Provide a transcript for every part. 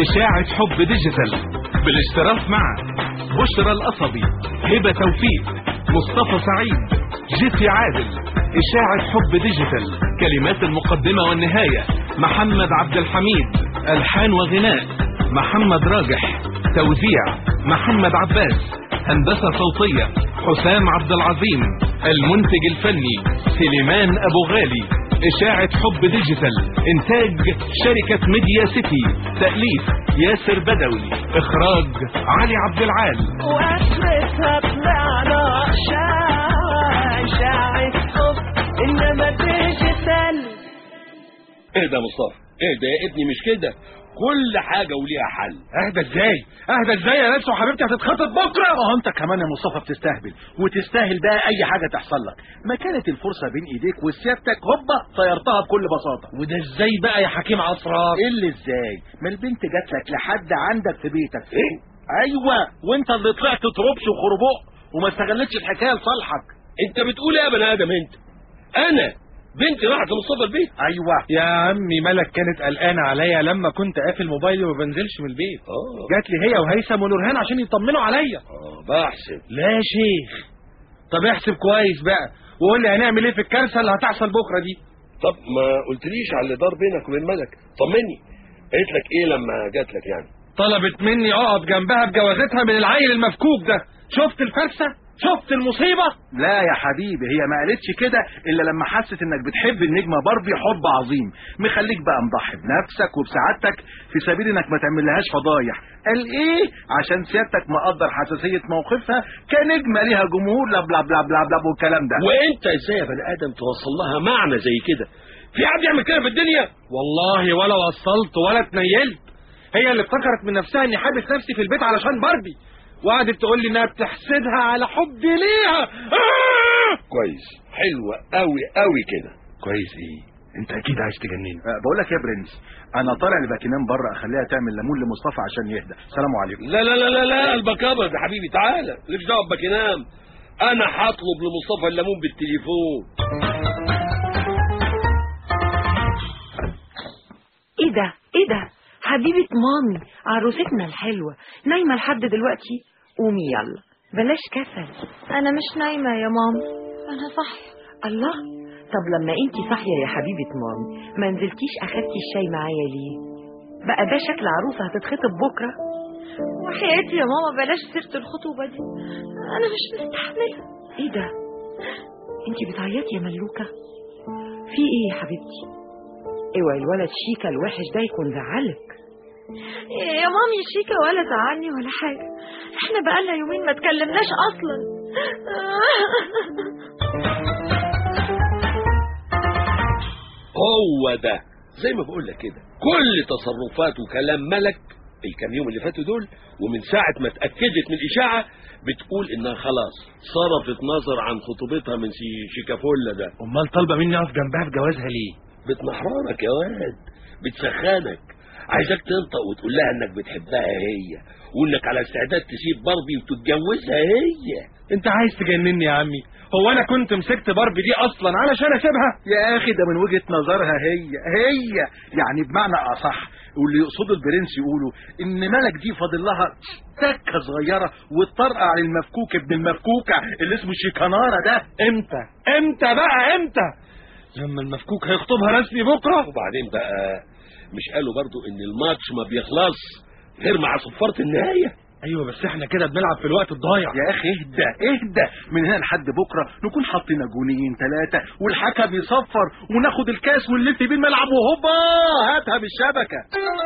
إشاعة حب ديجيتال بالاشتراك مع بشرى القصبي هبة توفيق مصطفى سعيد جيسي عادل إشاعة حب ديجيتال كلمات المقدمة والنهاية محمد عبد الحميد ألحان وغناء محمد راجح توزيع محمد عباس هندسة صوتية حسام عبد العظيم المنتج الفني سليمان أبو غالي إشاعة حب ديجيتال إنتاج شركة ميديا سيتي تأليف ياسر بدوي إخراج علي عبد العال واخرتها طلعنا شاي شاعة حب انما ديجيتال اهدى يا مصطفى اهدى يا ابني مش كده كل حاجة وليها حل اهدى ازاي اهدى ازاي يا ناس وحبيبتي هتتخطب بكره ما هو انت كمان يا مصطفى بتستهبل وتستاهل بقى اي حاجه تحصل لك ما كانت الفرصه بين ايديك وسيادتك هوبا طيرتها بكل بساطه وده ازاي بقى يا حكيم عصرات ايه اللي ازاي ما البنت جات لك لحد عندك في بيتك ايه ايوه وانت اللي طلعت تربش وخربوق وما استغلتش الحكايه لصالحك انت بتقول ايه يا بني ادم انت انا بنتي راحت لمصطفى البيت ايوه يا عمي ملك كانت قلقانه عليا لما كنت قافل موبايلي وما بنزلش من البيت اه جات لي هي وهيثم ونورهان عشان يطمنوا عليا اه بحسب لا يا شيخ طب احسب كويس بقى وقول لي هنعمل ايه في الكارثه اللي هتحصل بكره دي طب ما قلتليش على اللي دار بينك وبين ملك طمني قالت لك ايه لما جات لك يعني طلبت مني اقعد جنبها بجوازتها من العيل المفكوك ده شفت الكارثه شفت المصيبه لا يا حبيبي هي ما قالتش كده الا لما حست انك بتحب النجمه باربي حب عظيم مخليك بقى مضحي بنفسك وبسعادتك في سبيل انك ما تعملهاش فضايح قال ايه عشان سيادتك مقدر حساسيه موقفها كنجمه ليها جمهور لا بلا بلا بلا بلا والكلام ده وانت ازاي يا بني ادم توصل لها معنى زي كده في حد يعمل كده في الدنيا والله ولا وصلت ولا اتنيلت هي اللي افتكرت من نفسها اني حابس نفسي في البيت علشان باربي وقعدت تقول لي انها بتحسدها على حبي ليها آه! كويس حلوة قوي قوي كده كويس ايه انت اكيد عايز تجنني أه، بقول لك يا برنس انا طالع لباكينام بره اخليها تعمل ليمون لمصطفى عشان يهدى سلام عليكم لا لا لا لا لا البكابة يا حبيبي تعالى ليش دعوة بباكينام انا هطلب لمصطفى الليمون بالتليفون ايه ده ايه ده حبيبة مامي عروستنا الحلوة نايمة لحد دلوقتي قومي يلا بلاش كسل انا مش نايمة يا ماما انا صاحية الله طب لما انتي صاحية يا حبيبة مامي ما نزلتيش اخدتي الشاي معايا ليه بقى ده شكل عروسة هتتخطب بكرة وحياتي يا ماما بلاش سيرة الخطوبة دي انا مش مستحملة ايه ده انتي بتعيطي يا ملوكة في ايه يا حبيبتي اوعي الولد شيكا الوحش ده يكون زعلك يا مامي شيكا ولا زعلني ولا حاجة احنا بقالنا يومين ما تكلمناش اصلا هو ده زي ما بقول لك كده كل تصرفات وكلام ملك الكام يوم اللي فاتوا دول ومن ساعة ما اتأكدت من الإشاعة بتقول إنها خلاص صرفت نظر عن خطوبتها من سي- شيكافولا ده امال طالبه مني اقف جنبها في جوازها ليه بتنحررك يا واد بتسخنك عايزاك تنطق وتقول لها انك بتحبها هي وانك على استعداد تسيب باربي وتتجوزها هي انت عايز تجنني يا عمي هو انا كنت مسكت باربي دي اصلا علشان اسيبها يا اخي ده من وجهه نظرها هي هي يعني بمعنى اصح واللي يقصده البرنس يقولوا ان ملك دي فاضل لها تكه صغيره وتطرقع على المفكوك ابن المفكوكه اللي اسمه شيكانارا ده امتى امتى بقى امتى لما المفكوك هيخطبها رسمي بكره وبعدين بقى مش قالوا برضو ان الماتش ما بيخلص غير مع صفارة النهاية ايوه بس احنا كده بنلعب في الوقت الضايع يا اخي اهدى اهدى من هنا لحد بكره نكون حاطين جونين ثلاثه والحكم يصفر وناخد الكاس ونلف بيه الملعب وهوبا هاتها بالشبكه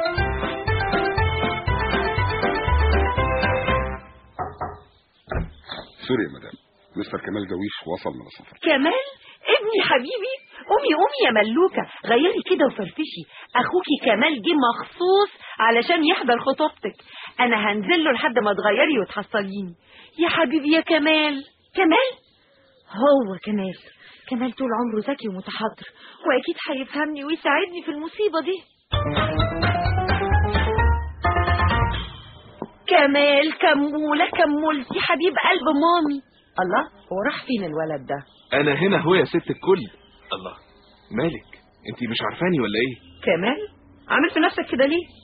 سوري يا مدام مستر كمال جويش وصل من السفر كمال ابني حبيبي قومي قومي يا ملوكة غيري كده وفرفشي اخوكي كمال جه مخصوص علشان يحضر خطوبتك انا هنزل له لحد ما تغيري وتحصليني يا حبيبي يا كمال كمال هو كمال كمال طول عمره ذكي ومتحضر واكيد هيفهمني ويساعدني في المصيبة دي كمال كمولة كمولتي حبيب قلب مامي الله هو راح فين الولد ده انا هنا هو يا ست الكل الله مالك انت مش عارفاني ولا ايه كمال عامل في نفسك كده ليه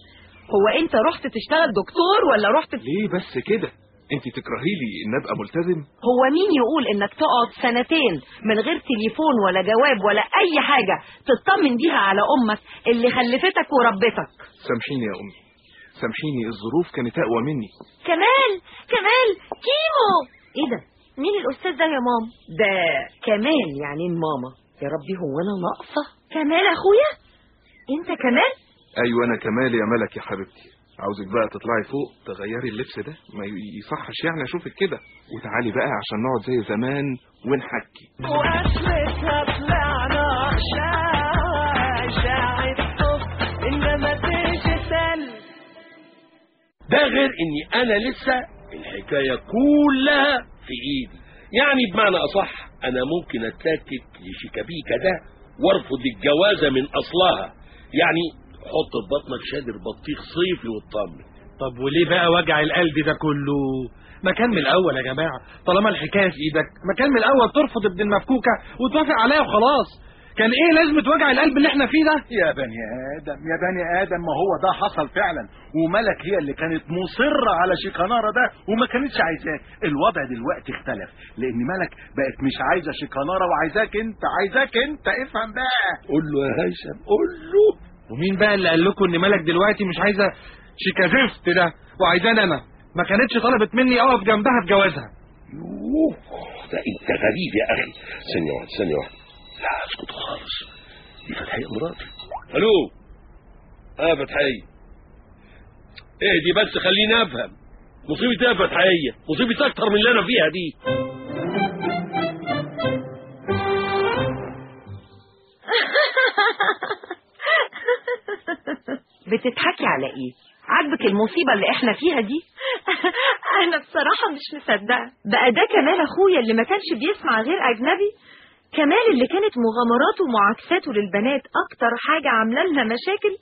هو انت رحت تشتغل دكتور ولا رحت ليه بس كده انت تكرهي لي ان ابقى ملتزم هو مين يقول انك تقعد سنتين من غير تليفون ولا جواب ولا اي حاجة تطمن بيها على امك اللي خلفتك وربتك سامحيني يا امي سامحيني الظروف كانت اقوى مني كمال كمال كيمو ايه ده مين الاستاذ ده يا ماما ده كمان يعني ماما يا ربي هو انا ناقصة كمال اخويا انت كمال ايوه انا كمال يا ملك يا حبيبتي عاوزك بقى تطلعي فوق تغيري اللبس ده ما يصحش يعني اشوفك كده وتعالي بقى عشان نقعد زي زمان ونحكي وأسرتها طلعنا شاي شاعر حب إنما ديجيتال ده غير اني انا لسه الحكايه كلها في ايدي يعني بمعنى اصح انا ممكن اتلكك لشيكابيكا ده وارفض الجوازه من اصلها يعني حط في بطنك شادر بطيخ صيفي واطمن طب وليه بقى وجع القلب ده كله ما كان من الاول يا جماعه طالما الحكايه في ايدك ما كان من الاول ترفض ابن المفكوكه وتوافق عليها وخلاص كان ايه لازمه وجع القلب اللي احنا فيه ده يا بني ادم يا بني ادم ما هو ده حصل فعلا وملك هي اللي كانت مصره على شيكانارا ده وما كانتش عايزاه الوضع دلوقتي اختلف لان ملك بقت مش عايزه شيكانارا وعايزاك انت عايزاك انت افهم بقى قول له يا هيثم قول له ومين بقى اللي قال لكم ان ملك دلوقتي مش عايزه شيكازيفت ده وعايزاني انا ما كانتش طلبت مني اقف جنبها في جوازها يوه ده انت غريب يا اخي ثانيه واحده ثانيه واحده لا اسكت خالص دي فتحيه مراتي الو اه فتحيه ايه دي بس خليني افهم مصيبه ايه يا فتحيه مصيبه اكتر من اللي انا فيها دي بتضحكي على ايه عاجبك المصيبة اللي احنا فيها دي انا بصراحة مش مصدقة بقى ده كمال اخويا اللي ما كانش بيسمع غير اجنبي كمال اللي كانت مغامراته ومعاكساته للبنات اكتر حاجة عاملة لنا مشاكل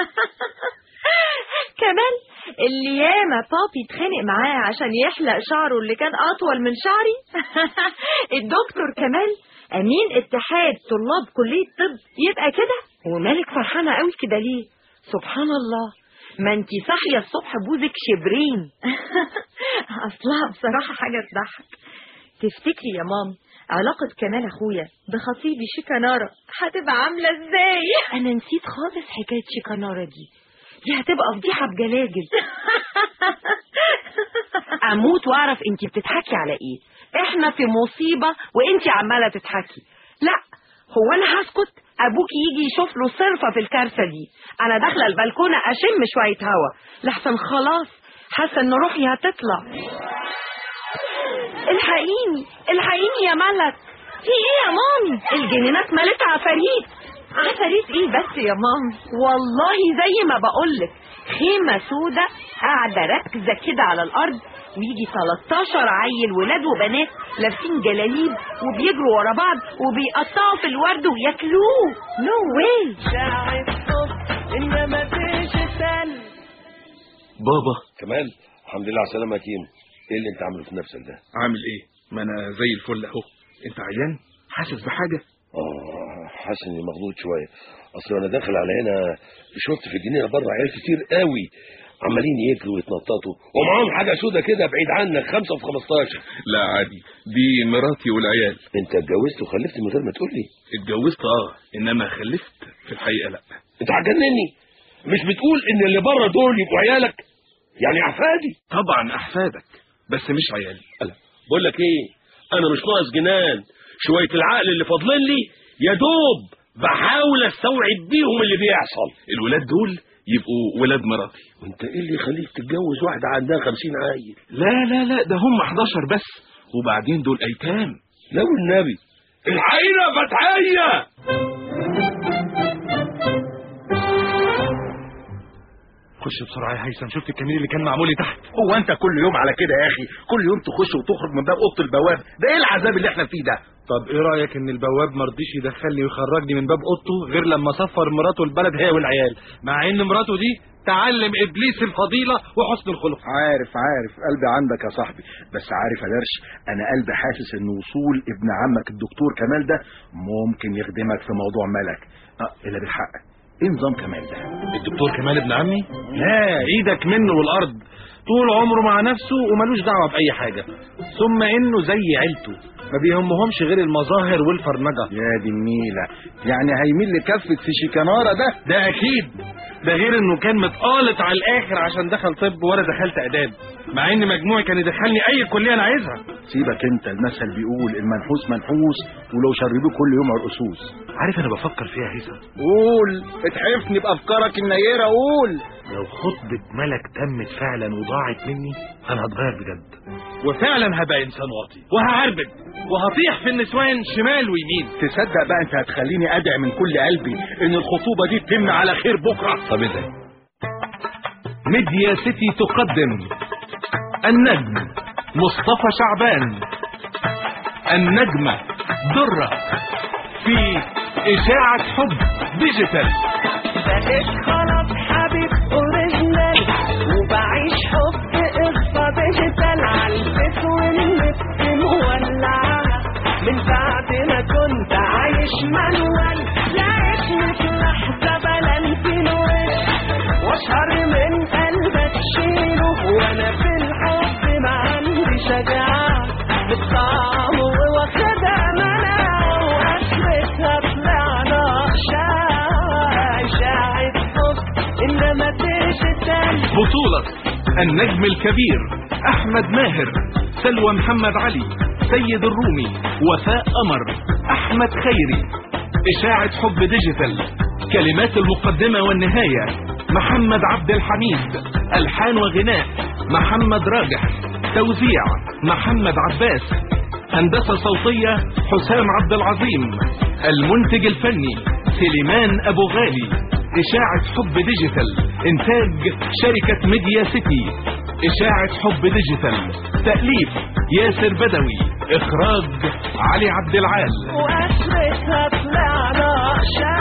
كمال اللي ياما بابي اتخانق معاه عشان يحلق شعره اللي كان اطول من شعري الدكتور كمال امين اتحاد طلاب كلية طب يبقى كده ومالك فرحانة قوي كده ليه سبحان الله ما انتي صاحية الصبح بوزك شبرين اصلها بصراحة حاجة تضحك تفتكري يا مام علاقة كمال اخويا بخطيبي شيكانارا هتبقى عاملة ازاي انا نسيت خالص حكاية شيكانارا دي دي هتبقى فضيحة بجلاجل اموت واعرف انتي بتضحكي على ايه احنا في مصيبة وانتي عمالة تضحكي لا هو انا هسكت ابوك يجي يشوف له صرفة في الكارثة دي انا داخلة البلكونة اشم شوية هوا لحسن خلاص حاسة ان روحي هتطلع الحقيني الحقيني يا ملك في ايه يا مامي الجنينات مالت عفاريت عفاريت ايه بس يا مامي والله زي ما بقولك خيمة سودة قاعدة راكزة كده على الأرض ويجي 13 عيل ولاد وبنات لابسين جلاليب وبيجروا ورا بعض وبيقطعوا في الورد وياكلوه نو واي شاعر حب إنما ديجيتال بابا كمال الحمد لله على السلامه يا كيم ايه اللي انت عامله في نفسك ده عامل ايه ما انا زي الفل اهو انت عيان حاسس بحاجة اه حاسس اني مخضوض شويه اصل انا داخل على هنا شفت في الجنينه بره عيال كتير قوي عمالين يجروا ويتنططوا ومعاهم حاجه سودة كده بعيد عنك خمسة في 15 لا عادي دي مراتي والعيال انت اتجوزت وخلفت من غير ما تقول لي اتجوزت اه انما خلفت في الحقيقة لا انت هتجنني مش بتقول ان اللي بره دول يبقوا عيالك يعني احفادي طبعا احفادك بس مش عيالي لا بقول لك ايه انا مش ناقص جنان شويه العقل اللي فاضلين لي يا دوب بحاول استوعب بيهم اللي بيحصل الولاد دول يبقوا ولاد مراتي وانت ايه اللي يخليك تتجوز واحده عندها 50 عيل لا لا لا ده هم 11 بس وبعدين دول ايتام لو النبي الحقيقه فتحيه خش بسرعه يا هيثم شفت الكمين اللي كان معمول لي تحت هو انت كل يوم على كده يا اخي كل يوم تخش وتخرج من باب اوضه البواب ده ايه العذاب اللي احنا فيه ده طب ايه رايك ان البواب ما رضيش يدخلني ويخرجني من باب اوضته غير لما صفر مراته البلد هي والعيال مع ان مراته دي تعلم ابليس الفضيله وحسن الخلق عارف عارف قلبي عندك يا صاحبي بس عارف يا درش انا قلبي حاسس ان وصول ابن عمك الدكتور كمال ده ممكن يخدمك في موضوع ملك اه الا بالحق ايه نظام كمال ده الدكتور كمال ابن عمي لا ايدك منه والارض طول عمره مع نفسه وملوش دعوه باي حاجه ثم انه زي عيلته ما بيهمهمش غير المظاهر والفرنجه يا دي النيلة يعني هيميل لكفة في شيكانارا ده ده اكيد ده غير انه كان متقالط على الاخر عشان دخل طب وانا دخلت اداب مع ان مجموعي كان يدخلني اي كليه انا عايزها سيبك انت المثل بيقول المنحوس منحوس ولو شربوه كل يوم عرقسوس عارف انا بفكر فيها هيثم قول اتحفني بافكارك النيرة قول لو خطبة ملك تمت فعلا وضاعت مني انا هتغير بجد وفعلا هبقى انسان واطي وهعربد وهطيح في النسوان شمال ويمين تصدق بقى انت هتخليني ادعي من كل قلبي ان الخطوبة دي تتم على خير بكرة طب ازاي ميديا سيتي تقدم النجم مصطفى شعبان النجمة درة في إشاعة حب ديجيتال بقيت خلاص حبيب اوريجينال وبعيش حب قصة ديجيتال عالبيت والنت مولعة من بعد ما كنت عايش مانوال لقيتني في لحظة بلنتين وش واشهر من قلبك شيله وانا في الحب ما عندي شجاعة بالطعم واخدها مناعة واخرتها طلعنا شاي شاعر حب انما تشتغل بطولة النجم الكبير أحمد ماهر سلوى محمد علي سيد الرومي وفاء قمر أحمد خيري إشاعة حب ديجيتال كلمات المقدمة والنهاية محمد عبد الحميد ألحان وغناء محمد راجح توزيع محمد عباس هندسة صوتية حسام عبد العظيم المنتج الفني سليمان أبو غالي إشاعة حب ديجيتال إنتاج شركة ميديا سيتي إشاعة حب ديجيتال تأليف ياسر بدوي إخراج علي عبد العال واخرتها طلعنا شاي